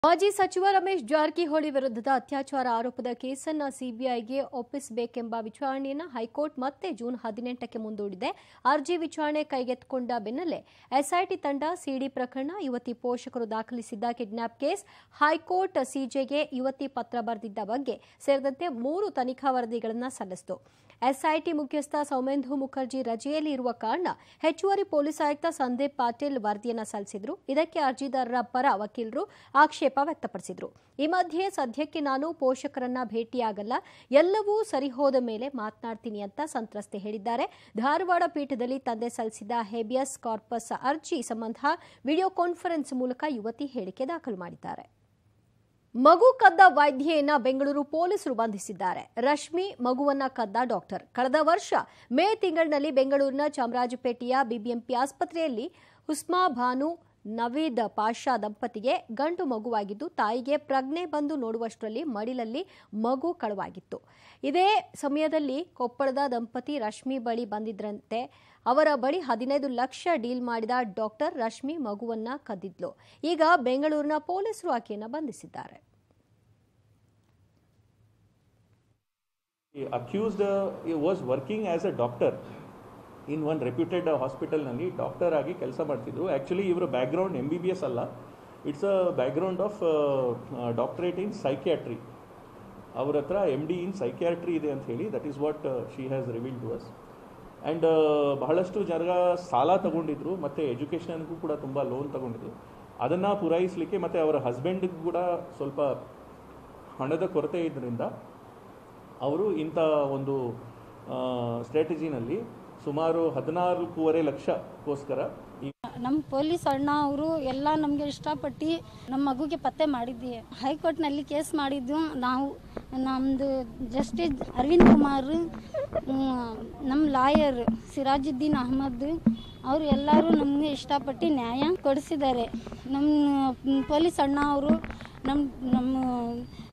ಮಾಜಿ ಸಚಿವ ರಮೇಶ್ ಜಾರಕಿಹೊಳಿ ವಿರುದ್ಧದ ಅತ್ಯಾಚಾರ ಆರೋಪದ ಕೇಸನ್ನ ಸಿಬಿಐಗೆ ಒಪ್ಪಿಸಬೇಕೆಂಬ ವಿಚಾರಣೆಯನ್ನು ಹೈಕೋರ್ಟ್ ಮತ್ತೆ ಜೂನ್ ಹದಿನೆಂಟಕ್ಕೆ ಮುಂದೂಡಿದೆ ಅರ್ಜಿ ವಿಚಾರಣೆ ಕೈಗೆತ್ತಿಕೊಂಡ ಬೆನ್ನಲ್ಲೇ ಎಸ್ಐಟಿ ತಂಡ ಸಿಡಿ ಪ್ರಕರಣ ಯುವತಿ ಪೋಷಕರು ದಾಖಲಿಸಿದ್ದ ಕಿಡ್ನಾಪ್ ಕೇಸ್ ಹೈಕೋರ್ಟ್ ಸಿಜೆಗೆ ಯುವತಿ ಪತ್ರ ಬರೆದಿದ್ದ ಬಗ್ಗೆ ಸೇರಿದಂತೆ ಮೂರು ತನಿಖಾ ವರದಿಗಳನ್ನು ಸಲ್ಲಿಸಿತು ಎಸ್ಐಟಿ ಮುಖ್ಯಸ್ಥ ಸೌಮೇಂದು ಮುಖರ್ಜಿ ರಜೆಯಲ್ಲಿ ಇರುವ ಕಾರಣ ಹೆಚ್ಚುವರಿ ಪೊಲೀಸ್ ಆಯುಕ್ತ ಸಂದೀಪ್ ಪಾಟೀಲ್ ವರದಿಯನ್ನು ಸಲ್ಲಿಸಿದ್ರು ಇದಕ್ಕೆ ಅರ್ಜಿದಾರರ ಪರ ವಕೀಲರು ಆಕ್ಷೇಪ ವ್ಯಕ್ತಪಡಿಸಿದ್ರು ಈ ಮಧ್ಯೆ ಸದ್ಯಕ್ಕೆ ನಾನು ಪೋಷಕರನ್ನ ಭೇಟಿಯಾಗಲ್ಲ ಎಲ್ಲವೂ ಸರಿಹೋದ ಮೇಲೆ ಮಾತನಾಡ್ತೀನಿ ಅಂತ ಸಂತ್ರಸ್ತೆ ಹೇಳಿದ್ದಾರೆ ಧಾರವಾಡ ಪೀಠದಲ್ಲಿ ತಂದೆ ಸಲ್ಲಿಸಿದ ಹೇಬಿಯಸ್ ಕಾರ್ಪಸ್ ಅರ್ಜಿ ಸಂಬಂಧ ವಿಡಿಯೋ ಕಾನ್ಫರೆನ್ಸ್ ಮೂಲಕ ಯುವತಿ ಹೇಳಿಕೆ ದಾಖಲು ಮಾಡಿದ್ದಾರೆ ಮಗು ಕದ್ದ ವೈದ್ಯೆಯನ್ನ ಬೆಂಗಳೂರು ಪೊಲೀಸರು ಬಂಧಿಸಿದ್ದಾರೆ ರಶ್ಮಿ ಮಗುವನ್ನ ಕದ್ದ ಡಾಕ್ಟರ್ ಕಳೆದ ವರ್ಷ ಮೇ ತಿಂಗಳಿನಲ್ಲಿ ಬೆಂಗಳೂರಿನ ಚಾಮರಾಜಪೇಟೆಯ ಬಿಬಿಎಂಪಿ ಆಸ್ಪತ್ರೆಯಲ್ಲಿ ಹುಸ್ಮಾ ಭಾನು ನವೀದ್ ಪಾಷಾ ದಂಪತಿಗೆ ಗಂಡು ಮಗುವಾಗಿದ್ದು ತಾಯಿಗೆ ಪ್ರಜ್ಞೆ ಬಂದು ನೋಡುವಷ್ಟರಲ್ಲಿ ಮಡಿಲಲ್ಲಿ ಮಗು ಕಳವಾಗಿತ್ತು ಇದೇ ಸಮಯದಲ್ಲಿ ಕೊಪ್ಪಳದ ದಂಪತಿ ರಶ್ಮಿ ಬಳಿ ಬಂದಿದ್ರಂತೆ ಅವರ ಬಳಿ ಹದಿನೈದು ಲಕ್ಷ ಡೀಲ್ ಮಾಡಿದ ಡಾಕ್ಟರ್ ರಶ್ಮಿ ಮಗುವನ್ನ ಕದ್ದಿದ್ಲು ಈಗ ಬೆಂಗಳೂರಿನ ಪೊಲೀಸರು ಆಕೆಯನ್ನ ಬಂಧಿಸಿದ್ದಾರೆ The accused uh, was working as a doctor in one reputed ಹಾಸ್ಪಿಟಲ್ನಲ್ಲಿ ಡಾಕ್ಟರ್ ಆಗಿ ಕೆಲಸ ಮಾಡ್ತಿದ್ರು ಆ್ಯಕ್ಚುಲಿ ಇವರ background M B B S ಅಲ್ಲ it's a background of doctorate in psychiatry ಅವ್ರ ಹತ್ರ ಎಮ್ ಡಿ ಇನ್ ಸೈಕ್ಯಾಟ್ರಿ ಇದೆ ಅಂತ ಹೇಳಿ that is what she has reveal to us and ಬಹಳಷ್ಟು ಜನ ಸಾಲ ತಗೊಂಡಿದ್ರು ಮತ್ತು ಎಜುಕೇಷನ್ಗೂ ಕೂಡ ತುಂಬ ಲೋನ್ ತಗೊಂಡಿದ್ರು ಅದನ್ನು ಪೂರೈಸಲಿಕ್ಕೆ ಮತ್ತು ಅವರ ಹಸ್ಬೆಂಡ್ಗೂ ಕೂಡ ಸ್ವಲ್ಪ ಹಣದ ಕೊರತೆ ಇದರಿಂದ ಅವರು ಇಂಥ ಒಂದು ಸ್ಟ್ರಾಟಜಿನಲ್ಲಿ ಸುಮಾರು ಹದಿನಾಲ್ಕೂವರೆ ಲಕ್ಷಕ್ಕೋಸ್ಕರ ಈ ನಮ್ಮ ಪೊಲೀಸ್ ಅಣ್ಣ ಅವರು ಎಲ್ಲ ನಮಗೆ ಇಷ್ಟಪಟ್ಟು ನಮ್ಮ ಮಗುಗೆ ಪತ್ತೆ ಮಾಡಿದ್ವಿ ಹೈಕೋರ್ಟ್ನಲ್ಲಿ ಕೇಸ್ ಮಾಡಿದ್ದು ನಾವು ನಮ್ಮದು ಜಸ್ಟಿಸ್ ಅರವಿಂದ್ ಕುಮಾರ್ ನಮ್ಮ ಲಾಯರ್ ಸಿರಾಜುದ್ದೀನ್ ಅಹಮದ್ ಅವರು ಎಲ್ಲರೂ ನಮಗೆ ಇಷ್ಟಪಟ್ಟು ನ್ಯಾಯ ಕೊಡಿಸಿದ್ದಾರೆ ನಮ್ಮ ಪೊಲೀಸ್ ಅಣ್ಣ ಅವರು ನಮ್ಮ ನಮ್ಮ